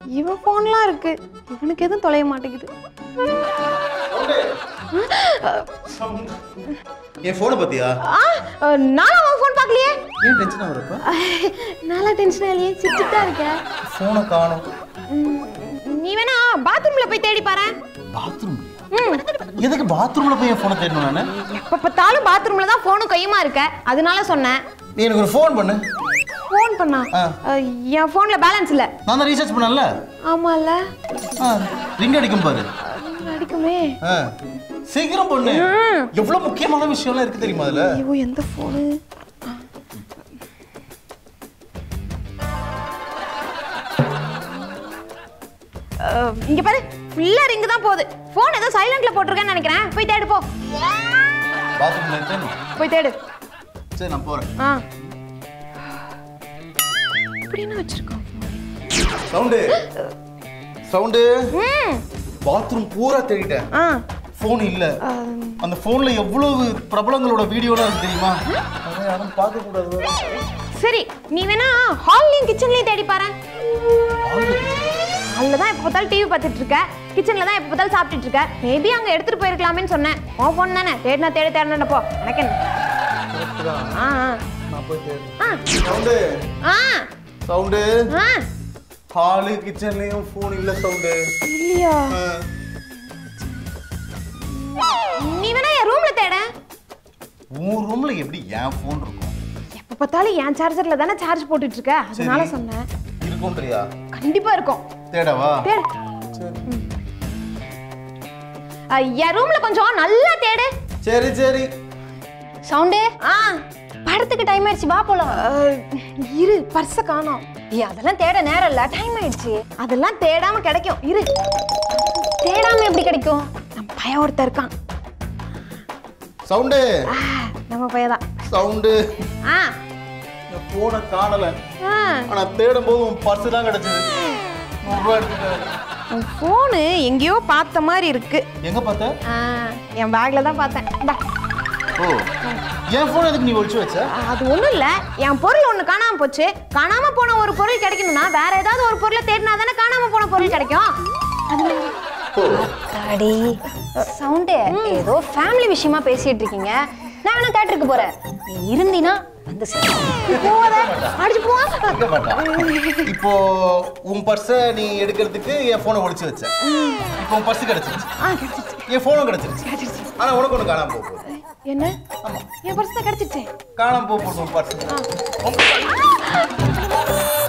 இவன் ஃபோன்லாம் இருக்கு இவனுக்கு எதுவும் தொலைய மாட்டேங்குது என் ஃபோனை பத்தியா ஆ அஹ், நானும் அவன் ஃபோன் பார்க்கலையே ஏன் டென்ஷன் ஆகுறப்ப நல்லா டென்ஷன் இல்லையே சிரிச்சுட்டு தான் இருக்கேன் ஃபோனை காணும் ம், நீ வேணா பாத்ரூம்ல போய் தேடி பாரு பாத்ரூம் ம் எதுக்கு பாத்ரூம்ல போய் என் ஃபோனை தேடணும் நானு எப்ப பார்த்தாலும் பாத்ரூம்ல தான் ஃபோனும் கையுமா இருக்க அதனால சொன்னேன் நீ எனக்கு ஒரு ஃபோன் பண்ணு ஃபோன் பண்ணா ஆ. அஹ், என் ஃபோன்ல பேலன்ஸ் இல்ல நான் தான் ரீசார்ஜ் பண்ணல ஆமால ரிங் அடிக்கும் பாரு அடிக்குமே ஆ. சீக்கிரம் பண்ணு எவ்வளவு முக்கியமான விஷயம்லாம் இருக்கு தெரியுமா அதுல ஐயோ எந்த ஃபோனு இங்க பாரு ஃபுல்லா ரிங் தான் போகுது ஃபோன் ஏதோ சைலண்ட்ல போட்டிருக்கேன்னு நினைக்கிறேன் போய் தேடு போ பாத்ரூம்ல தேடணும் போய் தேடு சரி நான் போறேன் ஆ அப்படின்னு வச்சிருக்கோம் சவுண்டு சவுண்டு ம் பாத்ரூம் பூரா தேடிட்டேன் ஆ ஃபோன் இல்ல ஆம். அந்த ஃபோன்ல எவ்வளவு பிரபலங்களோட வீடியோலாம் இருக்கு தெரியுமா அதை யாரும் பார்க்க கூடாது சரி நீ வேணா ஹால்லையும் கிச்சன்லயும் தேடி பாரு ஹாலில் தான் எப்போ பார்த்தாலும் டிவி பார்த்துட்டு இருக்க கிச்சனில் தான் எப்போ பார்த்தாலும் சாப்பிட்டுட்டு இருக்க மேபி அங்கே எடுத்துட்டு போயிருக்கலாமேன்னு சொன்னேன் உன் ஃபோன் தானே தேடினா தேடி தேடினா போ எனக்கு என்ன ஆ நான் போய் தேடுறேன் ஆ சவுண்டு ஆ சவுண்டு ஆ ஹாலு கிச்சன்லயும் ஃபோன் இல்ல சவுண்டு இல்லையா நீ வேணா என் ரூம்ல தேட உன் ரூம்ல எப்படி என் ஃபோன் இருக்கும் எப்போ பார்த்தாலும் என் சார்ஜர்ல தானே சார்ஜ் போட்டுட்டு இருக்க அதனால சரி. சொன்னேன் இருக்கும்ன்றியா கண்டிப்பா இருக்கும் தேடவா தேடு சரி ஆ, என் ரூம்ல கொஞ்சம் நல்லா தேடு சரி சரி சவுண்டு ஆ படத்துக்கு டைம் ஆயிடுச்சு வா போலாம் ஆ, இரு பர்ஸ காணோம் ஏய் அதெல்லாம் தேட நேரம் இல்ல டைம் ஆயிடுச்சு அதெல்லாம் தேடாம கிடைக்கும் இரு தேடாம எப்படி கிடைக்கும் நம்ம பையன் ஒருத்தன் இருக்கான் சவுண்டு ஆ, நம்ம பையன் தான் சவுண்டு ஆ இந்த போனை காணல ஆ ஆனா தேடும் போது உன் பர்ஸ் தான் கிடைச்சது நூறு ரூபாய் எடுத்துட்டேன் உன் ஃபோனு எங்கேயோ பார்த்த மாதிரி இருக்கு எங்க பார்த்த ஆ, என் பேக்ல தான் பார்த்தேன் இந்தா. ஓ என் போன் எதுக்கு நீ ஒழிச்சு வச்ச அது ஒண்ணும் இல்ல என் பொருள் ஒண்ணு காணாம போச்சு காணாம போன ஒரு பொருள் கிடைக்கணும்னா வேற ஏதாவது ஒரு பொருளை தேடினா தானே காணாம போன பொருள் கிடைக்கும் ஓ அடி சவுண்டு ஏதோ ஃபேமிலி விஷயமா பேசிட்டு இருக்கீங்க நான் வேணா தேட்டருக்கு போறேன் நீ இருந்தீனா வந்து சேரு. போவாத அடிச்சு போவா இருக்க மாட்டான் இப்போ உன் பர்ஸை நீ எடுக்கிறதுக்கு என் போனை ஒழிச்சு வச்ச இப்போ உன் பர்ஸ் கிடைச்சிருச்சு ஆ கிடைச்சிருச்சு என் போனும் கிடைச்சிருச்சு ஆனா உனக்கு ஒண்ணு காணாம போக போகுது என்ன என் பர்ஸ் தான் கிடைச்சிருச்சு காணாம போக போகுது உன் பர்ஸ்